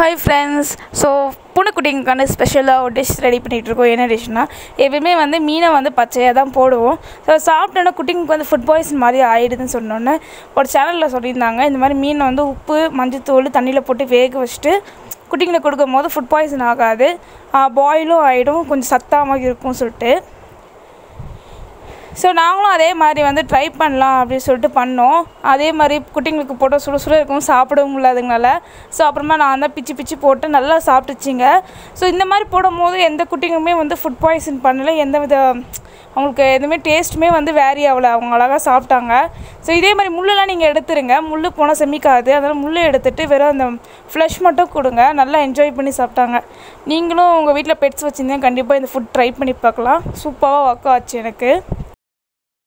hi friends so பூனைக்குட்டிங்களுக்கான ஸ்பெஷலாக ஒரு dish ready பண்ணிகிட்ருக்கோம் என்ன டிஷ்னா எப்பயுமே வந்து மீனை வந்து பச்சையாக தான் போடுவோம் ஸோ சாப்பிட்டோன்னா குட்டிங்களுக்கு வந்து ஃபுட் பாய்சன் மாதிரி ஆயிடுதுன்னு சொன்னோன்னே ஒரு சேனலில் சொல்லியிருந்தாங்க இந்த மாதிரி மீனை வந்து உப்பு மஞ்சத்தூள் தண்ணியில் போட்டு வேக வச்சுட்டு குட்டிங்களுக்கு கொடுக்கும் போது ஃபுட் பாய்சன் ஆகாது பாயிலும் ஆகிடும் கொஞ்சம் சத்தாமல் இருக்கும் சொல்லிட்டு ஸோ நாங்களும் அதே மாதிரி வந்து ட்ரை பண்ணலாம் அப்படின்னு சொல்லிட்டு பண்ணோம் அதே மாதிரி குட்டிங்களுக்கு போட்டால் சுட சுட இருக்கும் சாப்பிடவும் முடியாதுங்கனால ஸோ அப்புறமா நான் தான் பிச்சு பிச்சு போட்டு நல்லா சாப்பிட்டுச்சிங்க ஸோ இந்த மாதிரி போடும் போது எந்த குட்டிங்களுமே வந்து ஃபுட் பாய்சன் பண்ணல எந்த வித அவங்களுக்கு எதுவுமே டேஸ்ட்டுமே வந்து வேரி ஆகலை அவங்க அழகாக சாப்பிட்டாங்க ஸோ இதே மாதிரி முள்ளெல்லாம் நீங்கள் எடுத்துருங்க முள் போனால் செமிக்காது அதனால் முள் எடுத்துட்டு வெறும் அந்த ஃப்ளஷ் மட்டும் கொடுங்க நல்லா என்ஜாய் பண்ணி சாப்பிட்டாங்க நீங்களும் உங்கள் வீட்டில் பெட்ஸ் வச்சுருந்தீங்க கண்டிப்பாக இந்த ஃபுட் ட்ரை பண்ணி பார்க்கலாம் சூப்பராக ஒர்க் ஆச்சு எனக்கு